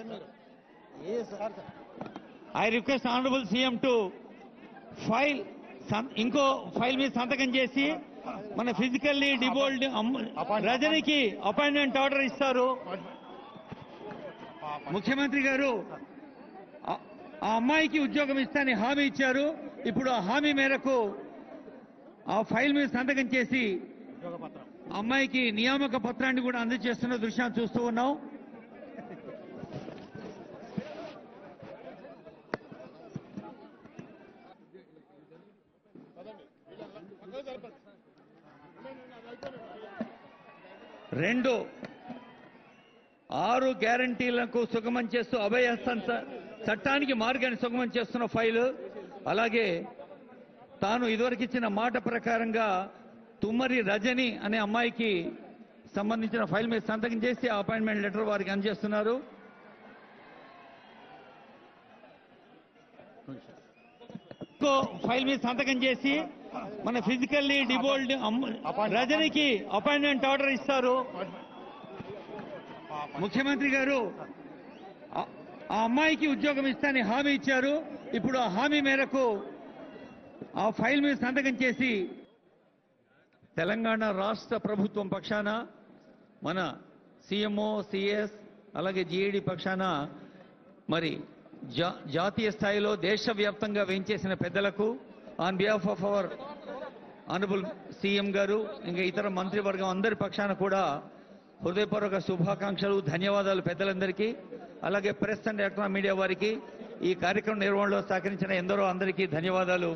I request honourable CM to file ఇంకో file మీద సంతకం చేసి మన ఫిజికల్లీ డిబోల్డ్ రజనికి అపాయింట్మెంట్ ఆర్డర్ ఇస్తారు ముఖ్యమంత్రి గారు ఆ- ఆ అమ్మాయికి ఉద్యోగం ఇస్తానని హామీ ఇచ్చారు ఇప్పుడు ఆ హామీ మేరకు ఆ ఫైల్ మీద సంతకం చేసి ఆ అమ్మాయికి నియామక పత్రాన్ని కూడా అందజేస్తున్న దృశ్యాన్ని చూస్తూ ఉన్నాం రెండు ఆరు గ్యారంటీలకు సుగమం చేస్తూ అభయహస్తం చ- చట్టానికి మార్గాన్ని సుగమం చేస్తున్న ఫైలు అలాగే తాను ఇదివరకు ఇచ్చిన మాట ప్రకారంగా తుమ్మరి రజని అనే అమ్మాయికి సంబంధించిన ఫైల్ మీద సంతకం చేసి ఆ అపాయింట్మెంట్ లెటర్ వారికి అందజేస్తున్నారు ఇంకో ఫైల్ మీద సంతకం చేసి మన ఫిజికల్లీ డిబోల్డ్ రజనికి అపాయింట్మెంట్ ఆర్డర్ ఇస్తారు ముఖ్యమంత్రి గారు ఆ- ఆ అమ్మాయికి ఉద్యోగం ఇస్తానని హామీ ఇచ్చారు ఇప్పుడు ఆ హామీ మేరకు ఆ ఫైల్ మీద సంతకం చేసి తెలంగాణ రాష్ట్ర ప్రభుత్వం పక్షాన మన సీఎంఓ సిఎస్ అలాగే జీఏడి పక్షాన మరి జా- జాతీయ స్థాయిలో దేశవ్యాప్తంగా వేయించేసిన పెద్దలకు on behalf of our honourable CM గారు ఇంకా ఇతర మంత్రివర్గం అందరి పక్షాన కూడా హృదయపూర్వక శుభాకాంక్షలు ధన్యవాదాలు పెద్దలందరికీ అలాగే ప్రెస్ అండ్ ఎలక్ట్రానిక్ మీడియా వారికి ఈ కార్యక్రమం నిర్వహణలో సహకరించిన ఎందరో అందరికీ ధన్యవాదాలు